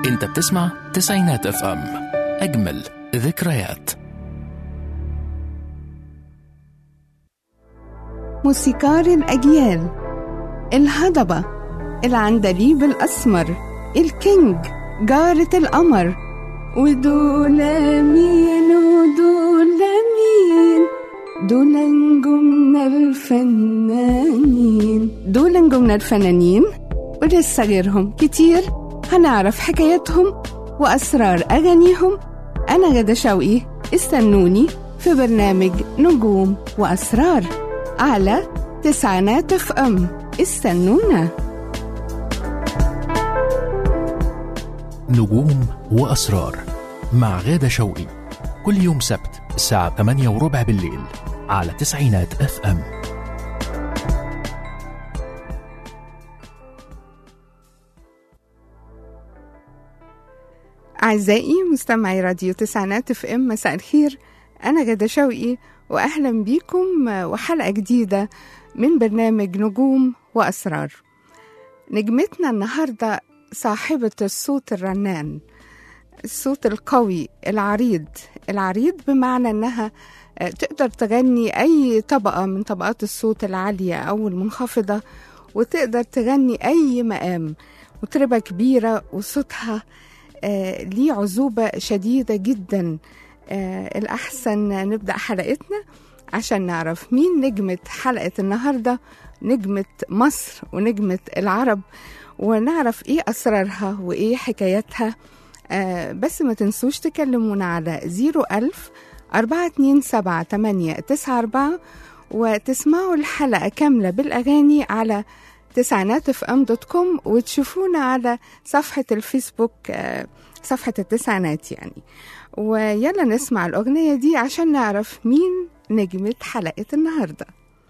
انت بتسمع تسعينات اف ام اجمل ذكريات موسيقار الأجيال الهضبة العندليب الأسمر الكينج جارة القمر ودول مين ودول مين دول نجومنا الفنانين دول نجومنا الفنانين ولسه غيرهم كتير هنعرف حكاياتهم وأسرار أغانيهم أنا غدا شوقي استنوني في برنامج نجوم وأسرار على تسعينات اف ام استنونا نجوم وأسرار مع غادة شوقي كل يوم سبت الساعة 8 وربع بالليل على تسعينات اف ام أعزائي مستمعي راديو تسعينات اف ام مساء الخير أنا غدا شوقي وأهلا بيكم وحلقة جديدة من برنامج نجوم وأسرار نجمتنا النهاردة صاحبة الصوت الرنان الصوت القوي العريض العريض بمعنى أنها تقدر تغني أي طبقة من طبقات الصوت العالية أو المنخفضة وتقدر تغني أي مقام مطربة كبيرة وصوتها آه ليه عذوبة شديدة جدا آه الأحسن نبدأ حلقتنا عشان نعرف مين نجمة حلقة النهاردة نجمة مصر ونجمة العرب ونعرف إيه أسرارها وإيه حكاياتها آه بس ما تنسوش تكلمونا على زيرو ألف أربعة اتنين سبعة تمانية تسعة أربعة وتسمعوا الحلقة كاملة بالأغاني على تسعينات اف ام دوت كوم وتشوفونا على صفحة الفيسبوك آه صفحة التسعينات يعني ويلا نسمع الأغنية دي عشان نعرف مين نجمة حلقة النهاردة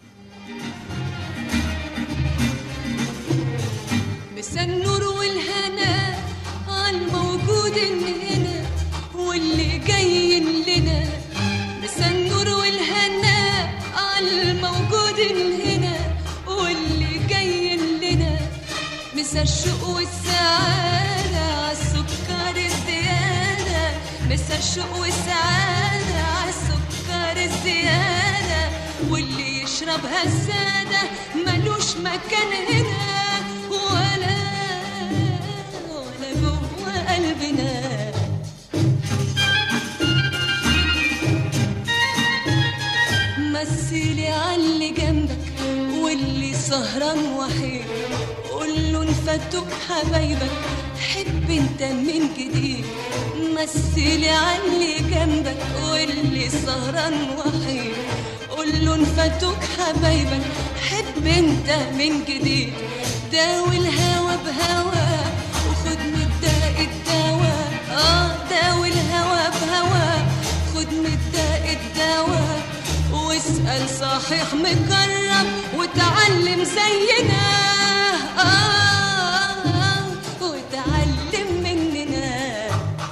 مسا النور والهنا عالموجود هنا واللي جاي لنا مسا النور والهنا عالموجود هنا واللي جاي لنا مسا الشوق والسعادة عالسكر الزيادة مسا الشوق والسعادة عالسكر الزيادة واللي يشربها السادة ملوش مكان هنا ولا ولا جوه قلبنا مثلي عاللي جنبك واللي سهران وحيد قول له انفتوك حبايبك حب انت من جديد مثلي عاللي جنبك واللي سهران وحيد قول له انفتوك حبايبك حب انت من جديد داوي الهوى بهوى وخد من الداء الدواء اه داوي الهوى بهوى خد من الداء الدواء واسأل صحيح مكرم وتعلم زينا آه آه وتعلم مننا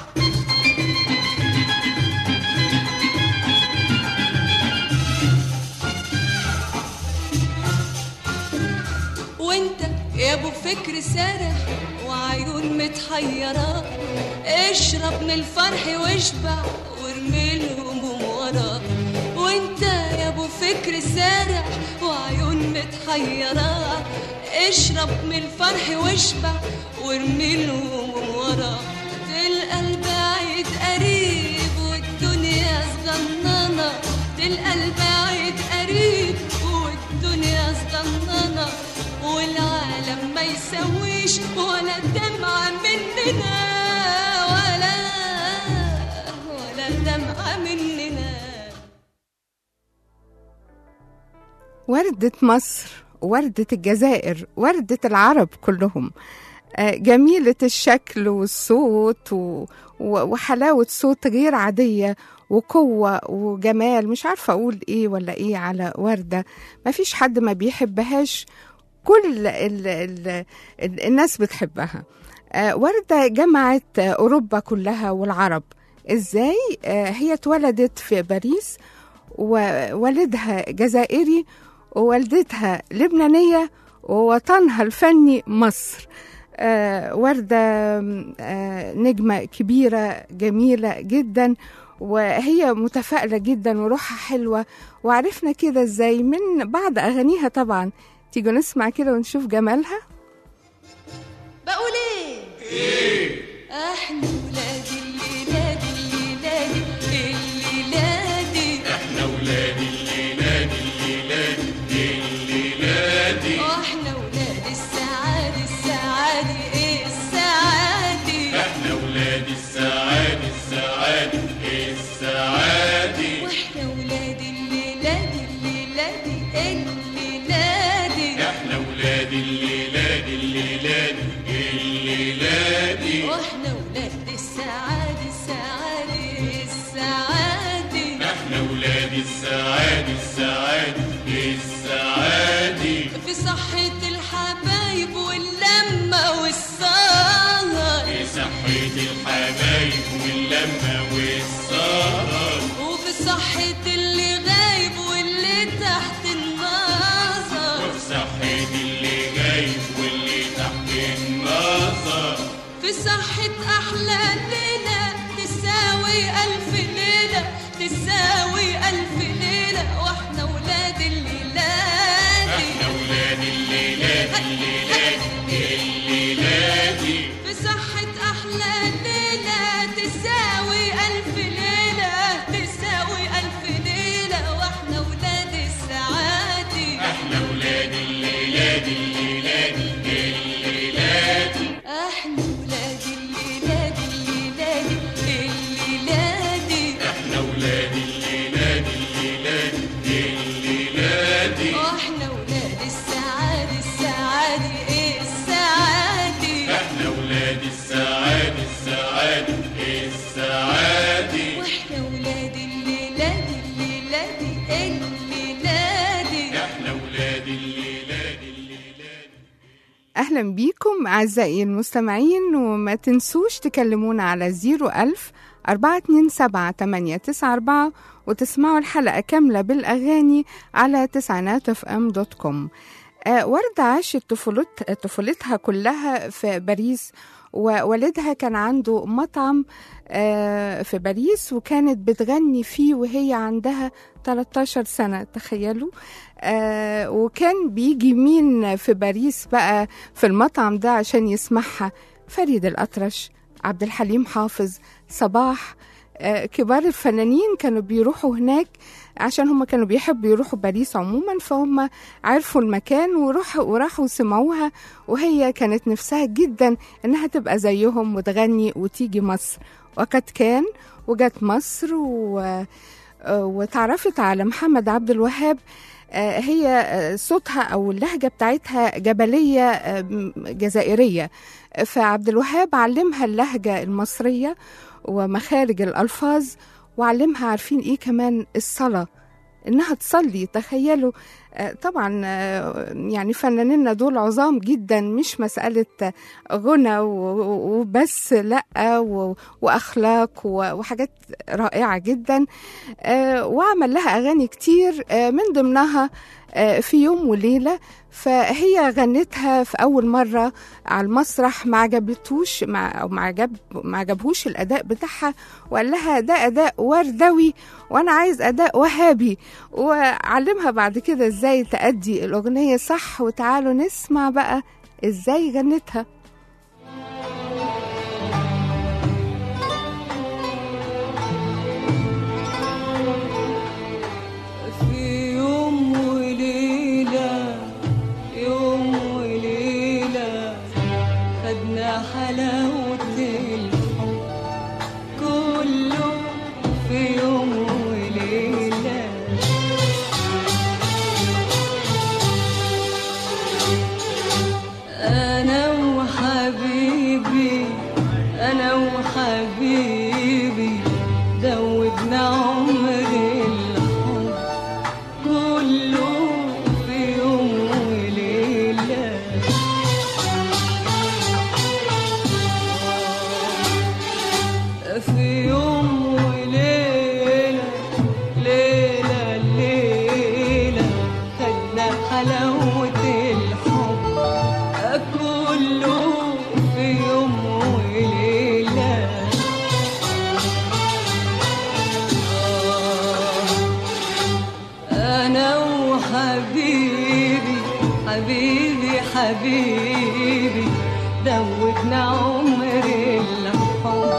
وانت يا ابو فكر سارح وعيون متحيرة اشرب من الفرح واشبع وارمي الهموم ورا وانت يا ابو فكر سارح وعيون متحيرة اشرب من الفرح واشبع وارمي الهموم ورا تلقى البعيد قريب والدنيا صغننة تلقى البعيد قريب والدنيا صغننة والعالم ما يسويش ولا دمعة مننا ولا ولا دمعة مننا وردة مصر وردة الجزائر وردة العرب كلهم آه، جميلة الشكل والصوت و... و- وحلاوة صوت غير عادية وقوة وجمال مش عارفة أقول إيه ولا إيه على وردة ما فيش حد ما بيحبهاش كل ال... ال... ال... الناس بتحبها آه، وردة جمعت آه، أوروبا كلها والعرب إزاي آه، هي اتولدت في باريس ووالدها جزائري ووالدتها لبنانية ووطنها الفني مصر آه، وردة آه، نجمة كبيرة جميلة جدا وهي متفائلة جدا وروحها حلوة وعرفنا كده ازاي من بعض أغانيها طبعا تيجوا نسمع كده ونشوف جمالها بقول ايه ايه احنا ولاد الليلاد الليلاد الليلاد احنا ولاد الليلاد الليلاد الليلاد واحنا ولاد السعاد السعاد ايه السعاد احنا ولاد السعاد السعاد السعاد واحنا ولاد الليلاد الليلاد الليلاد احنا ولاد الليلاد الليلاد الليلاد واحنا ولاد السعاد السعاد السعاد احنا ولاد السعاد السعاد السعاد في صحة الحبايب واللمة والسهر في صحة الحبايب واللمة والسهر وفي صحة اللي غايب واللي تحت النظر وفي صحة اللي جايب واللي تحت النظر في صحة أحلى ليلة تساوي ألف ليلة تساوي ألف ليلة وإحنا ولاد الليلات احنا ولاد الليلاد الليلاد الليلاد في صحة أحلى ليلة تساوي ألف ليلة تساوي ألف ليلة وإحنا ولاد السعادة احنا ولاد الليلاد الليلاد الليلاد احنا ولاد الليلاد الليلاد الليلاد احنا ولاد الليلاد الليلاد الليلاد واحنا ولاد السعاد السعاد ايه السعاد احنا ولاد السعاد السعاد السعاد واحنا ولاد الليلاد الليلاد الليلاد احنا ولاد الليلاد الليلاد أهلا بيكم أعزائي المستمعين وما تنسوش تكلمونا على 01000 427 894 وتسمعوا الحلقة كاملة بالأغاني على تسعينات اف ام دوت كوم آه، وردة عاشت طفولت طفولتها كلها في باريس ووالدها كان عنده مطعم آه، في باريس وكانت بتغني فيه وهي عندها 13 سنة تخيلوا آه، وكان بيجي مين في باريس بقى في المطعم ده عشان يسمعها فريد الأطرش عبد الحليم حافظ صباح آه، كبار الفنانين كانوا بيروحوا هناك عشان هم كانوا بيحبوا يروحوا باريس عموما فهم عرفوا المكان وراحوا وراحوا سمعوها وهي كانت نفسها جدا انها تبقى زيهم وتغني وتيجي مصر وقد كان وجت مصر و... آه، وتعرفت على محمد عبد الوهاب آه، هي آه، صوتها او اللهجه بتاعتها جبليه آه، م- جزائريه فعبد الوهاب علمها اللهجه المصريه ومخارج الالفاظ وعلمها عارفين ايه كمان الصلاه انها تصلي تخيلوا آه، طبعا آه، يعني فنانينا دول عظام جدا مش مسألة غنى و- و- وبس لأ و- وأخلاق و- وحاجات رائعة جدا آه، وعمل لها أغاني كتير آه، من ضمنها آه، في يوم وليلة فهي غنتها في أول مرة على المسرح ما عجبتوش مع أو ما عجب ما عجبهوش الأداء بتاعها وقال لها ده أداء وردوي وأنا عايز أداء وهابي وعلمها بعد كده إزاي تأدي الأغنية صح وتعالوا نسمع بقى إزاي غنتها في يوم وليلة يوم وليلة خدنا حلاوة الحب كله في يوم وليلة أنا وحبيبي أنا وحبيبي دوبنا عمر الحب كله في يوم وليلة في يوم وليلة حبيبي حبيبي دوبنا عمر الحب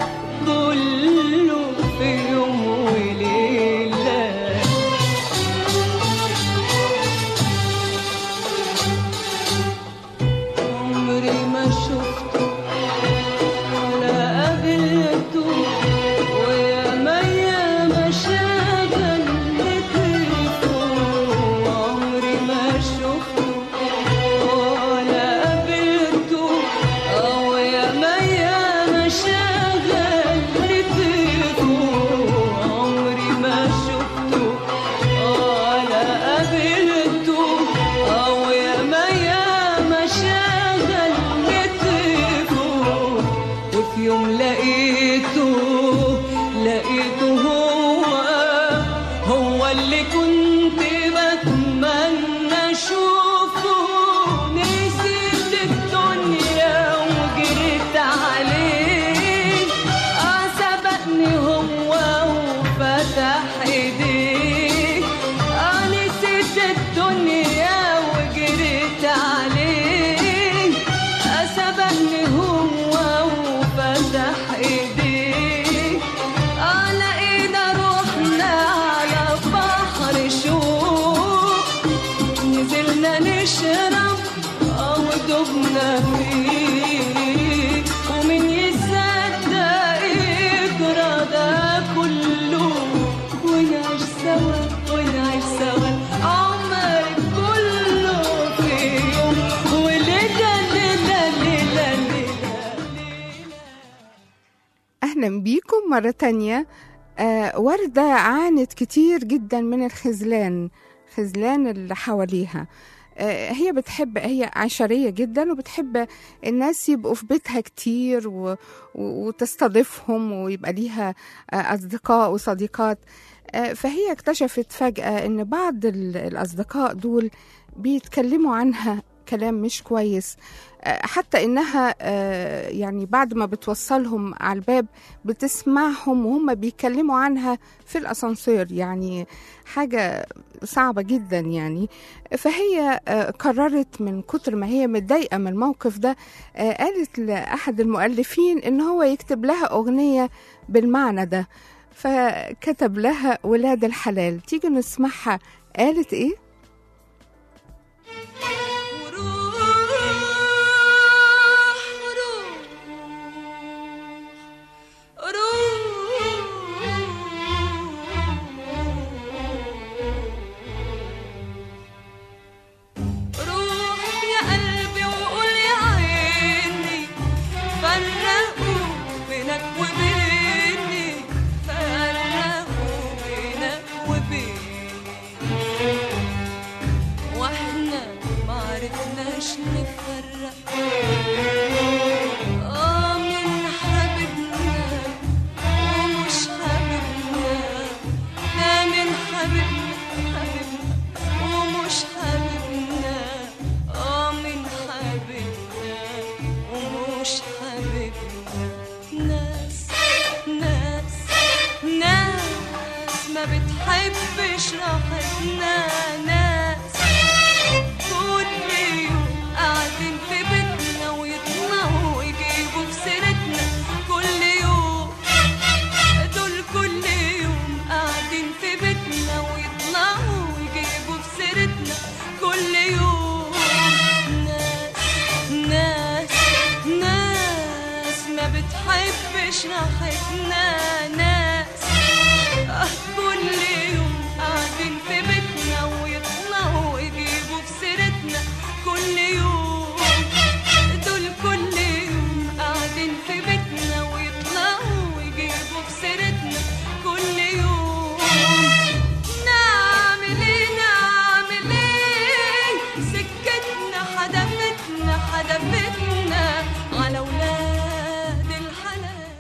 كله في يوم وليلة عمري ما شفته ولا قابلته ويا ميا ما شغلته عمري ما شفته ولا قابلته ويا ميا ما شغلته عمري ما شفته ولا قابلته ويا ميا ما شغلته وفي يوم لقيته لقيته هو هو اللي كنت بتمنى اشوفه نسيت الدنيا وجريت عليه اه سبقني هو وفتح ايديه اه نسيت الدنيا وجريت عليه اه سبقني هو وفتح ايديه اه لقينا روحنا على بحر شوق نزلنا نشرب اه ودوبنا فيه ومن يصدق يجرى ده كله ونعيش سوا ونعيش سوا عمر كله في يوم وليلة ليلة ليلة ليلة أهلا بيكم مرة تانية آه وردة عانت كتير جدا من الخذلان خذلان اللي حواليها آه هي بتحب هي عشرية جدا وبتحب الناس يبقوا في بيتها كتير و... و... وتستضيفهم ويبقى ليها آه أصدقاء وصديقات آه فهي اكتشفت فجأة إن بعض ال- الأصدقاء دول بيتكلموا عنها كلام مش كويس آه، حتى انها آه، يعني بعد ما بتوصلهم على الباب بتسمعهم وهم بيتكلموا عنها في الاسانسير يعني حاجه صعبه جدا يعني فهي آه، قررت من كتر ما هي متضايقه من الموقف ده آه، قالت لاحد المؤلفين ان هو يكتب لها اغنيه بالمعنى ده فكتب لها ولاد الحلال تيجي نسمعها قالت ايه وروح وروح روح يا قلبي وقول يا عيني فرقوا بينك وبيني فرقوا بينك وبيني واحنا ما عرفناش نفرق اه من حبيبنا ومش حبيبنا ده من حبيبنا حبيبنا ومش حبيبنا اه من حبيبنا ومش حبيبنا ناس ناس ناس ما بتحبش راحتنا ناس كل يوم قاعدين في بيتنا ويطلعوا ويجيبوا في سيرتنا كل يوم دول كل يوم قاعدين في بيتنا ويطلعوا ويجيبوا في سيرتنا كل يوم ناس ناس ناس ما بتحبش راحتنا ناس آه، كل يوم قاعدين في بيتنا ويطلعوا ويجيبوا في سيرتنا كل يوم دول كل يوم قاعدين في بيتنا ويطلعوا ويجيبوا في سيرتنا كل يوم نعمل ايه نعمل ايه سكتنا حدفتنا حدفتنا على ولاد الحلال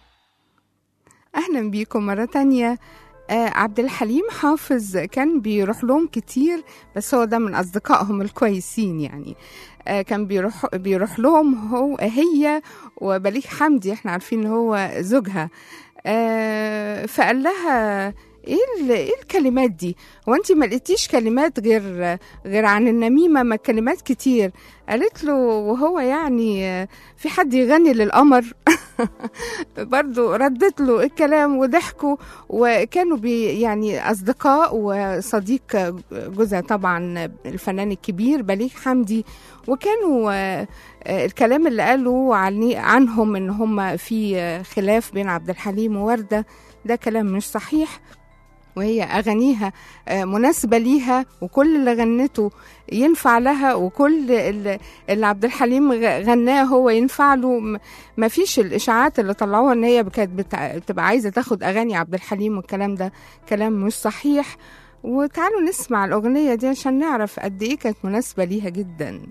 أهلا بيكم مرة تانية آه عبد الحليم حافظ كان بيروح لهم كتير بس هو ده من أصدقائهم الكويسين يعني آه كان بيروح بيروح لهم هو هي وبليغ حمدي احنا عارفين ان هو زوجها آه فقال لها ايه ال- ايه الكلمات دي هو انت ما لقيتيش كلمات غير غير عن النميمه ما كلمات كتير قالت له وهو يعني آه، في حد يغني للقمر برضو ردت له الكلام وضحكوا وكانوا بي يعني أصدقاء وصديق جوزها طبعا الفنان الكبير بليغ حمدي وكانوا آه، آه، الكلام اللي قالوا عني- عنهم ان هم في آه، خلاف بين عبد الحليم ووردة ده كلام مش صحيح وهي أغانيها آه، مناسبة ليها وكل اللي غنته ينفع لها وكل اللي اللي عبد الحليم غ- غناه هو ينفع له م- ما فيش الإشاعات اللي طلعوها إن هي كانت بتع- بتبقى عايزة تاخد أغاني عبد الحليم والكلام ده كلام مش صحيح وتعالوا نسمع الأغنية دي عشان نعرف قد إيه كانت مناسبة ليها جدا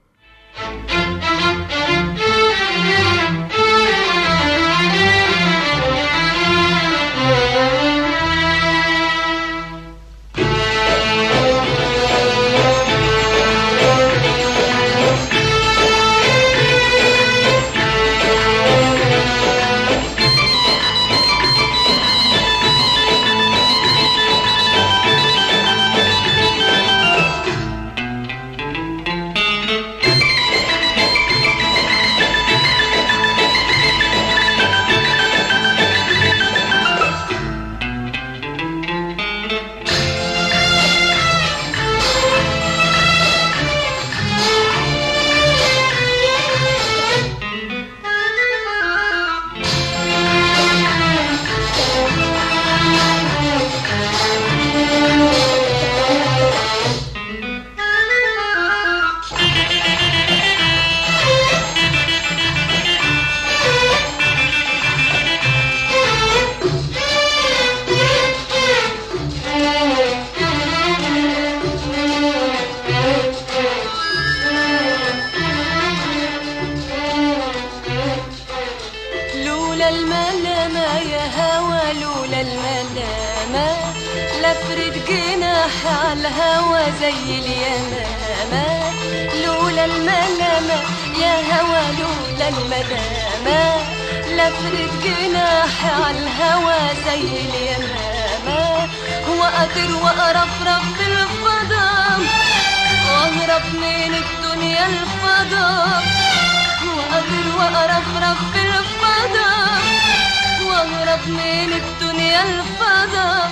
لولا الملامة يا هوى لولا الملامة لفرد جناح على الهوى زي اليمامة لولا الملامة يا هوى لولا الملامة لفرد جناح على الهوى زي اليمامة وأطير وأرفرف في الفضاء وأهرب من الدنيا الفضاء وأطير وأرفرف في الفضاء وأهرب من الدنيا الفضاء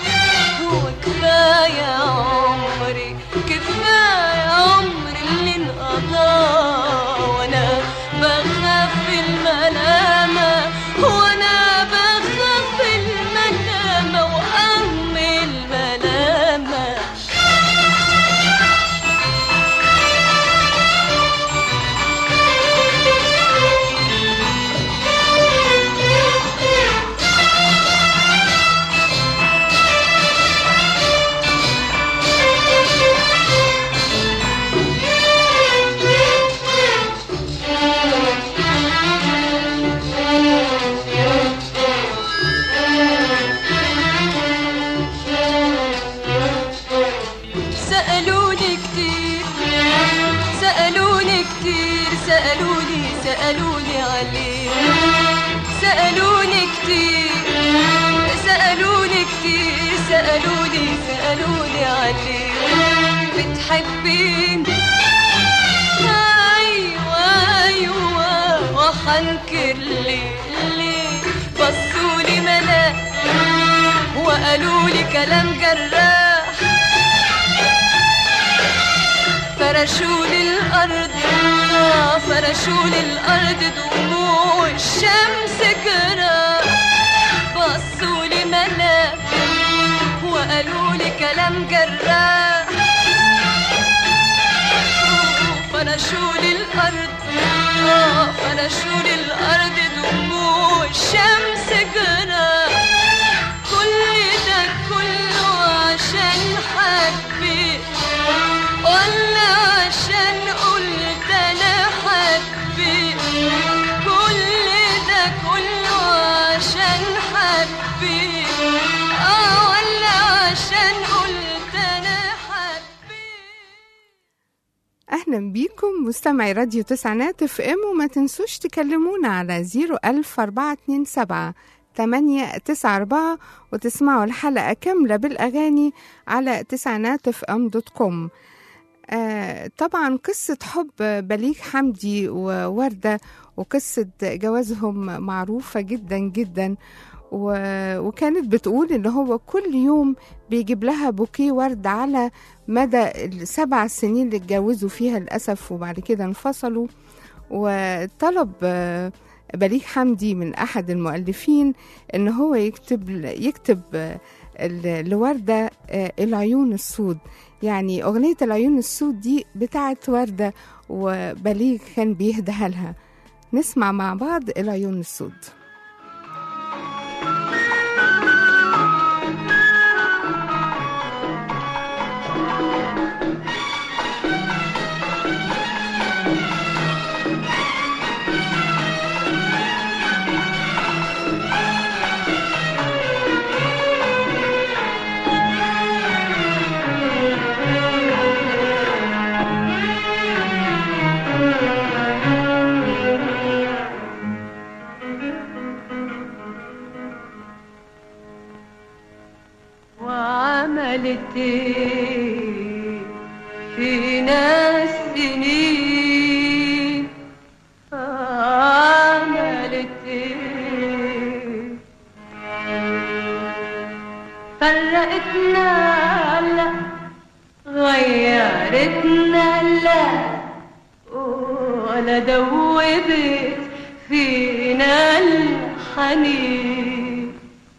وكفاية عمري كفاية عمري اللي انقضى وأنا بخاف الملامة وأنا بخاف الملامة وأم الملامة سألوني كتير سألوني كتير سألوني سألوني عليه سألوني كتير سألوني كتير سألوني سألوني عليه بتحبيني أيوة أيوة وحنكر ليه ليه بصولي ملاك وقالوا لي كلام جراح فرشوا للأرض آه، فرشوا للأرض دموع الشمس جراح بصوا لي ملاك وقالوا لي كلام جراح فرشوا للأرض آه، فرشوا للأرض دموع الشمس جراح كل ده كله عشان حبيت ولا عشان قلت انا حبيت كل ده كله عشان حبيت اه ولا عشان قلت انا حبيت أهلا بيكم مستمعي راديو تسعينات اف ام وما تنسوش تكلمونا على 01427 تمانية تسعة أربعة وتسمعوا الحلقة كاملة بالأغاني على تسعينات اف ام دوت كوم آه طبعا قصة حب بليغ حمدي ووردة وقصة جوازهم معروفة جدا جدا و- وكانت بتقول ان هو كل يوم بيجيب لها بوكيه ورد على مدى السبع سنين اللي اتجوزوا فيها للأسف وبعد كده انفصلوا وطلب آه، بليغ حمدي من أحد المؤلفين إن هو يكتب يكتب آه، ال- لوردة آه، العيون السود يعني أغنية العيون السود دي بتاعت وردة وبليغ كان بيهدها لها نسمع مع بعض العيون السود وعملت ايه فينا السنين عملت ايه فرقتنا لا غيرتنا لا ولا دوبت فينا الحنين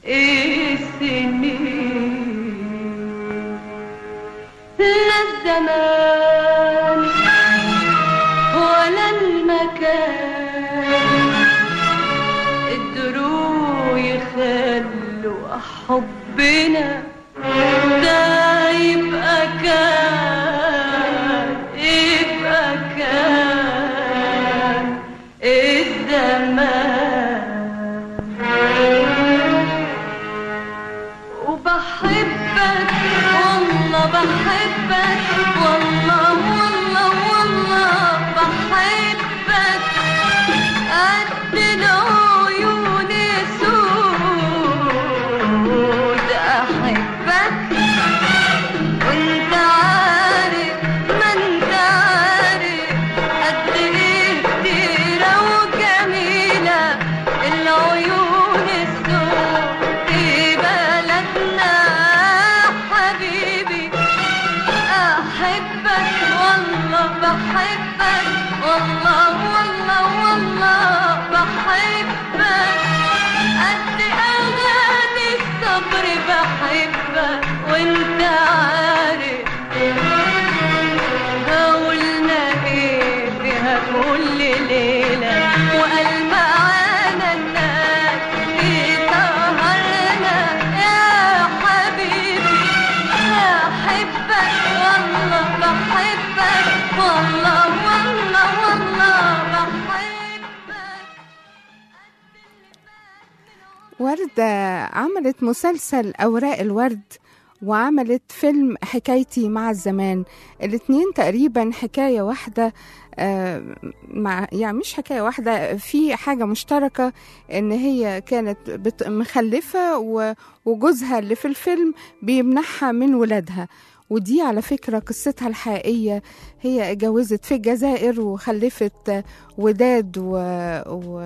السنين لا الزمان ولا المكان قدروا يخلوا حبنا ده يبقى كان يبقى كان الزمان وبحبك والله بحبك والله والله والله بحبك قد العيون سود احبك وانت عارف ما انت عارف قد ايه كتيرة وجميلة العيون السود في بلدنا حبيبي احبك والله بحبك والله والله والله بحبك قد اغاني الصبر بحبك وانت عارف قولنا ايه فيها كل ليلة وقال معانا الناس في سهرنا يا حبيبي أحبك والله بحبك والله والله والله بحبك وردة عملت مسلسل أوراق الورد وعملت فيلم حكايتي مع الزمان الاتنين تقريبا حكاية واحدة آه، مع يعني مش حكاية واحدة في حاجة مشتركة إن هي كانت بت- مخلفة و- وجوزها اللي في الفيلم بيمنحها من ولادها ودي على فكرة قصتها الحقيقية هي اتجوزت في الجزائر وخلفت آه، وداد و... و...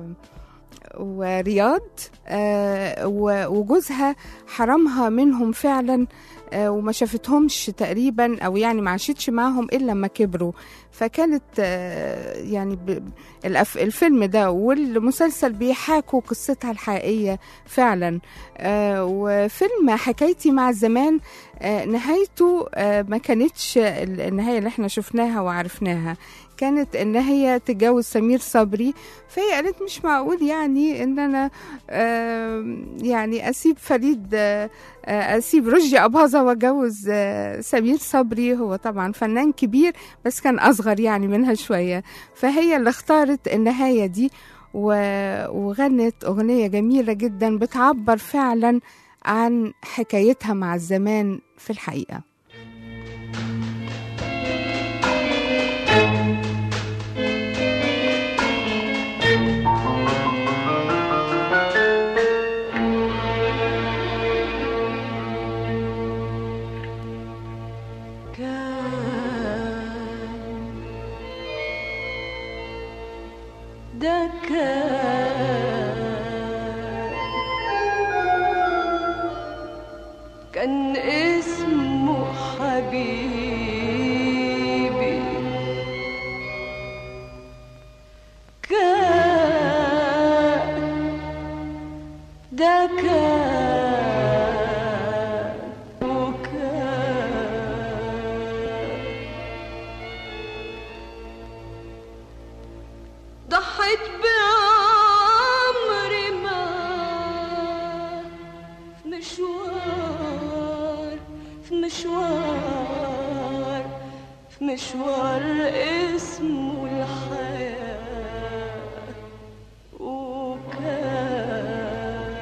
ورياض آه، و- وجوزها حرمها منهم فعلا آه، وما شافتهمش تقريبا او يعني ما عاشتش معاهم الا لما كبروا فكانت آه، يعني ب- الأف- الفيلم ده والمسلسل بيحاكوا قصتها الحقيقيه فعلا آه، وفيلم حكايتي مع الزمان آه، نهايته آه، ما كانتش ال- النهايه اللي احنا شفناها وعرفناها كانت ان هي تتجوز سمير صبري فهي قالت مش معقول يعني ان انا آم، يعني اسيب فريد آه، آه، اسيب رشدي اباظه واتجوز آه، سمير صبري هو طبعا فنان كبير بس كان اصغر يعني منها شويه فهي اللي اختارت النهايه دي و- وغنت اغنيه جميله جدا بتعبر فعلا عن حكايتها مع الزمان في الحقيقه ده كان كان اسمه حبيبي كان ده كان وكان ضحيت بعمري ما في مشوار في مشوار في مشوار اسمه الحياة وكان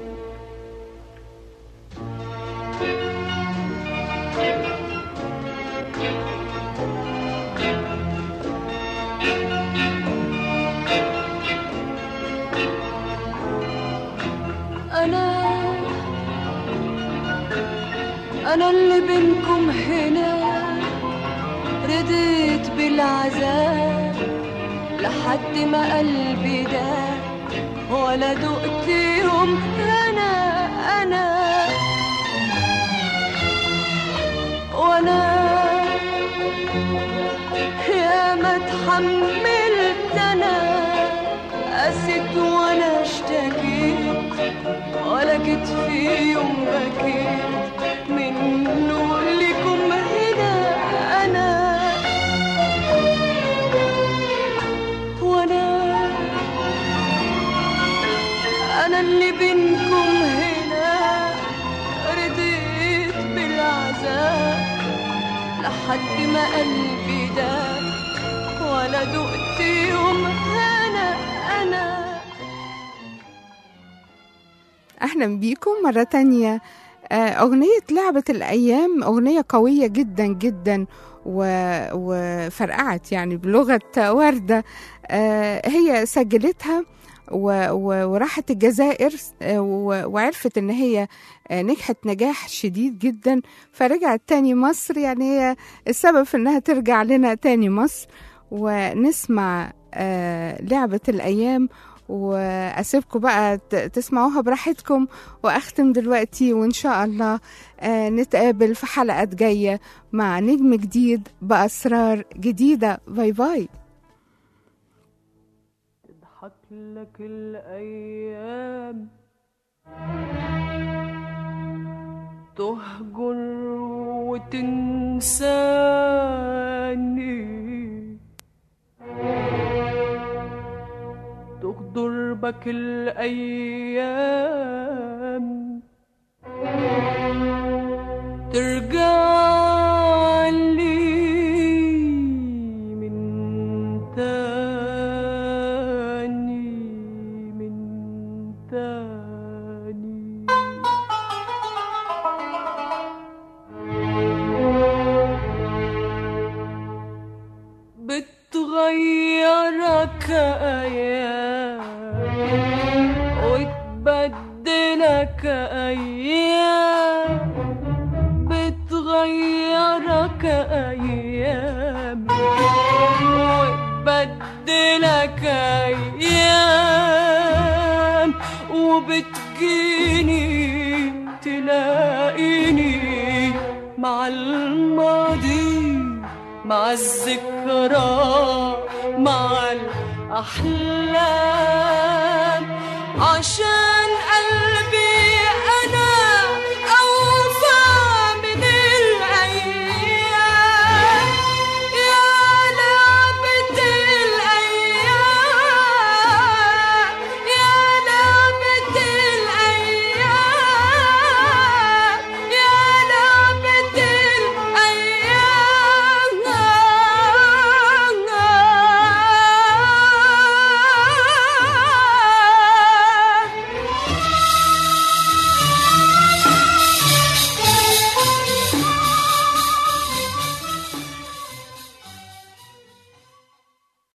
أنا أنا اللي بينكم هنا رديت بالعذاب لحد ما قلبي ده ولا دقت يوم أنا أنا وأنا يا ما اتحملت أنا قست وأنا اشتكيت ولا جيت في يوم بكيت منه لكم هنا انا وانا انا اللي بينكم هنا رديت بالعذاب لحد ما قلبي ده ولا دقت يوم انا انا أهلا بيكم مرة تانية آه، أغنية لعبة الأيام أغنية قوية جدا جدا و- وفرقعت يعني بلغة وردة آه، هي سجلتها و- و- وراحت الجزائر آه، و- وعرفت إن هي آه، نجحت نجاح شديد جدا فرجعت تاني مصر يعني هي السبب في إنها ترجع لنا تاني مصر ونسمع آه، لعبة الأيام واسيبكم بقى ت- تسمعوها براحتكم واختم دلوقتي وان شاء الله آه، نتقابل في حلقات جايه مع نجم جديد باسرار جديده باي باي تضحك لك الأيام تهجر وتنساني تغدر بك الأيام ترجع لي من تاني من تاني بتغيرك أيام وتبدلك أيام بتغيرك أيام وتبدلك أيام وبتجيني تلاقيني مع الماضي مع الذكرى مع الأحلام عشان قلبي